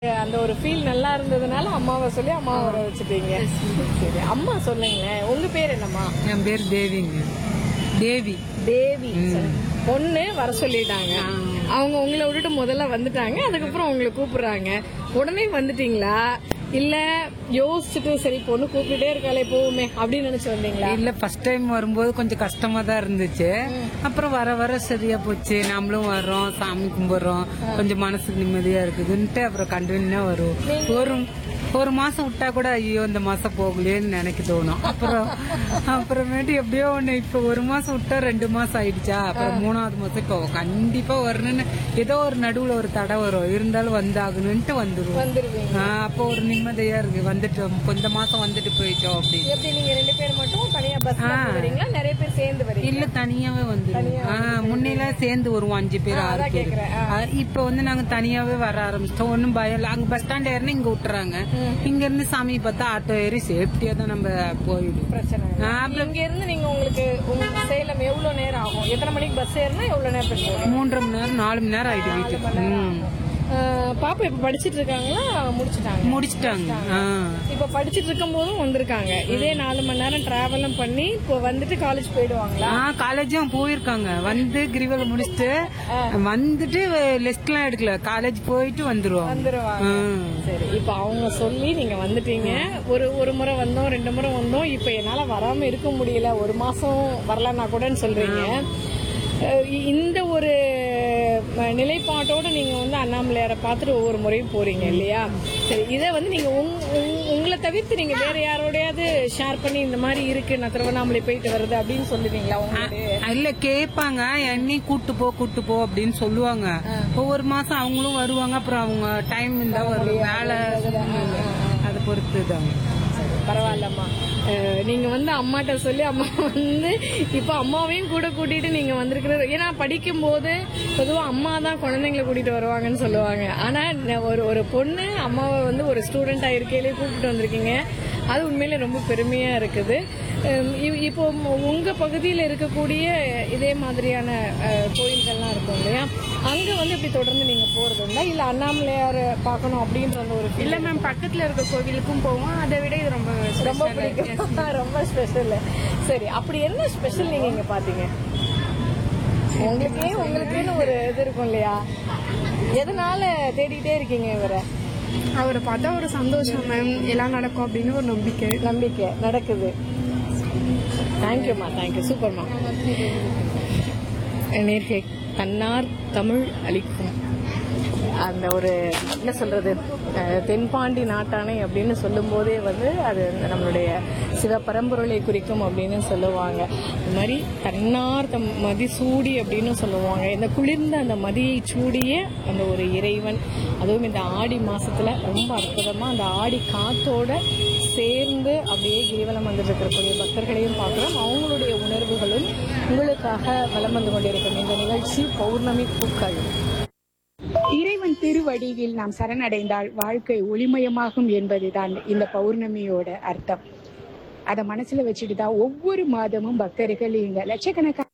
அந்த ஒரு ஃபீல் நல்லா இருந்ததுனால அம்மாவை சொல்லி அம்மாவை வர வச்சுட்டீங்க சரி அம்மா சொல்லுங்களேன் உங்க பேர் என்னம்மா என் பேர் தேவிங்க தேவி தேவி பொண்ணு வர சொல்லிட்டாங்க அவங்க உங்களை விட்டுட்டு முதல்ல வந்துட்டாங்க அதுக்கப்புறம் உங்களை கூப்பிடுறாங்க உடனே வந்துட்டீங்களா இல்ல யோசிச்சுட்டு சரி பொண்ணு கூப்பிட்டுட்டே இருக்காளே போவுமே அப்படின்னு நினைச்சு வந்தீங்களா இல்ல ஃபர்ஸ்ட் டைம் வரும்போது கொஞ்சம் கஷ்டமா தான் இருந்துச்சு அப்புறம் வர வர சரியா போச்சு நாமளும் வர்றோம் சாமி கும்பிடுறோம் கொஞ்சம் மனசுக்கு நிம்மதியா இருக்குதுன்ட்டு அப்புறம் கண்டினியூ வரும் ஒரு ஒரு மாசம் விட்டா கூட ஐயோ இந்த மாசம் போகலையேன்னு நினைக்க தோணும் அப்புறம் அப்புறமேட்டு எப்படியோ ஒண்ணு இப்ப ஒரு மாசம் விட்டா ரெண்டு மாசம் ஆயிடுச்சா அப்புறம் மூணாவது மாசம் இப்போ கண்டிப்பா வரணும்னு ஏதோ ஒரு நடுவுல ஒரு தடை வரும் இருந்தாலும் வந்தாகணும்ட்டு வந்துருவோம் வந்துருவீங்க ஆஹ் அப்போ ஒரு நிம்மதியா இருக்கு வந்துட்டோம் கொஞ்ச மாசம் வந்துட்டு போயிட்டோம் அப்படின்னு எப்படி நீங்க ரெண்டு பேர் மட்டும் தனியா பஸ் வரீங்களா நிறைய பேர் சேர்ந்து வரீங்க இல்ல தனியாவே வந்துருவோம் முன்னெல்லாம் சேர்ந்து வருவோம் அஞ்சு பேர் ஆறு பேர் கேக்குறேன். ஆஹ் இப்ப வந்து நாங்க தனியாவே வர ஆரம்பிச்சிட்டோம் ஒன்னும் பயம் இல்ல அங்க பஸ் ஸ்டாண்ட் ஏறினா இங்க விட்டுறாங்க இங்க இருந்து சாமி பார்த்தா ஆட்டோ ஏறி சேஃப்டியா தான் நம்ம போயிடுவோம் பிரச்சனை இல்ல. ஆஹ் இங்க இருந்து நீங்க உங்களுக்கு உங்க சேலம் எவ்வளவு நேரம் ஆகும் எத்தனை மணிக்கு பஸ் ஏறினா எவ்வளவு நேரம் போவீங்க மூன்றரை மணி நேரம் நாலு மணி நேரம் ஆயிட்டு வீட்டுக்கு ம். அஹ் பாப்பா இப்ப படிச்சிட்டு இருக்காங்களா முடிச்சிட்டாங்க முடிச்சிட்டாங்க ஆஹ் இப்ப படிச்சிட்டு இருக்கும் போதும் வந்திருக்காங்க இதே நாலு மணி நேரம் டிராவலும் பண்ணி இப்போ வந்துட்டு காலேஜ் போயிடுவாங்களா ஆ காலேஜும் போயிருக்காங்க வந்து கிரிவல முடிச்சுட்டு வந்துட்டு லெஸ்ட் எல்லாம் எடுக்கல காலேஜ் போயிட்டு வந்துருவாங்க வந்துருவாங்க ம். சரி இப்ப அவங்க சொல்லி நீங்க வந்துட்டீங்க ஒரு ஒரு முறை வந்தோம் ரெண்டு முறை வந்தோம் இப்ப என்னால வராம இருக்க முடியல ஒரு மாசம் வரலன்னா கூடன்னு சொல்றீங்க அஹ் இ- இந்த ஒரு அஹ், நிலைப்பாட்டோட நீங்க வந்து அண்ணாமலையாரை பார்த்துட்டு ஒவ்வொரு முறையும் போறீங்க இல்லையா சரி இதை வந்து நீங்க உங்- உங்- உங்களை தவிர்த்து நீங்க வேற யாரோடையாவது ஷேர் பண்ணி இந்த மாதிரி இருக்கு நான் திருவண்ணாமலை போயிட்டு வருது அப்படின்னு சொல்லுவீங்களா உங்களுடைய இல்ல கேட்பாங்க என்னையும் கூட்டு போ கூட்டு போ அப்படின்னு சொல்லுவாங்க ஒவ்வொரு மாசம் அவங்களும் வருவாங்க அப்புறம் அவங்க டைம் இருந்தா வரும் வேலை அதை பொறுத்து தான் பரவாயில்லம்மா அஹ் நீங்க வந்து அம்மாட்ட சொல்லி அம்மா வந்து இப்ப அம்மாவையும் கூட கூட்டிட்டு நீங்க வந்திருக்கிறது ஏன்னா படிக்கும் போது பொதுவா அம்மா தான் குழந்தைங்களை கூட்டிட்டு வருவாங்கன்னு சொல்லுவாங்க ஆனா ந- ஒரு ஒரு பொண்ணு அம்மாவை வந்து ஒரு ஸ்டூடெண்டா இருக்கையிலே கூப்பிட்டு வந்திருக்கீங்க அது உண்மையிலே ரொம்ப பெருமையா இருக்குது அஹ் இ- இப்போ உங்க- உங்க பகுதியில் இருக்கக்கூடிய இதே மாதிரியான அஹ், கோயில்கள்லாம் இருக்கும் இல்லையா அங்க வந்து இப்படி தொடர்ந்து நீங்க போறது உண்டா இல்ல அண்ணாமலையார் பார்க்கணும் அப்படின்ற அந்த ஒரு feel இல்ல மேம் பக்கத்துல இருக்க கோவிலுக்கும் போவோம் அதை விட இது ரொம்ப ரொம்ப பிடிக்கும் ரொம்ப ஸ்பெஷல் சரி அப்படி என்ன ஸ்பெஷல் நீங்க இங்க பாத்தீங்க உங்களுக்கே உங்களுக்குன்னு ஒரு இது இருக்கும் இல்லையா எதனால தேடிட்டே இருக்கீங்க இவரை அவரை பார்த்தா ஒரு சந்தோஷம் மேம் எல்லாம் நடக்கும் அப்படின்னு ஒரு நம்பிக்கை நம்பிக்கை நடக்குது தேங்க்யூம்மா தேங்க்யூ சூப்பர்மா நேர்கை தன்னார் தமிழ் அளிக்கும் அந்த ஒரு என்ன சொல்றது அஹ், தென்பாண்டி நாட்டானை அப்படின்னு சொல்லும் போதே வந்து அது நம்மளுடைய சிவ பரம்பொருளை குறிக்கும் அப்படின்னு சொல்லுவாங்க இந்த மாதிரி தன்னார் தம் மதி சூடி அப்படின்னு சொல்லுவாங்க இந்த குளிர்ந்த அந்த மதியை சூடிய அந்த ஒரு இறைவன் அதுவும் இந்த ஆடி மாசத்துல ரொம்ப அற்புதமா அந்த ஆடி காத்தோட சேர்ந்து அப்படியே கிரிவலம் வந்துட்டு இருக்கக்கூடிய பக்தர்களையும் பார்க்கிறோம் அவங்களுடைய உணர்வுகளும் உங்களுக்காக வலம் வந்து கொண்டிருக்கும் இந்த நிகழ்ச்சி பௌர்ணமி பூக்கள் இறைவன் திருவடிவில் நாம் சரணடைந்தால் வாழ்க்கை ஒளிமயமாகும் என்பதுதான் இந்த பௌர்ணமியோட அர்த்தம் அதை மனசுல வச்சுட்டு தான் ஒவ்வொரு மாதமும் பக்தர்கள் இங்க லட்சக்கணக்கான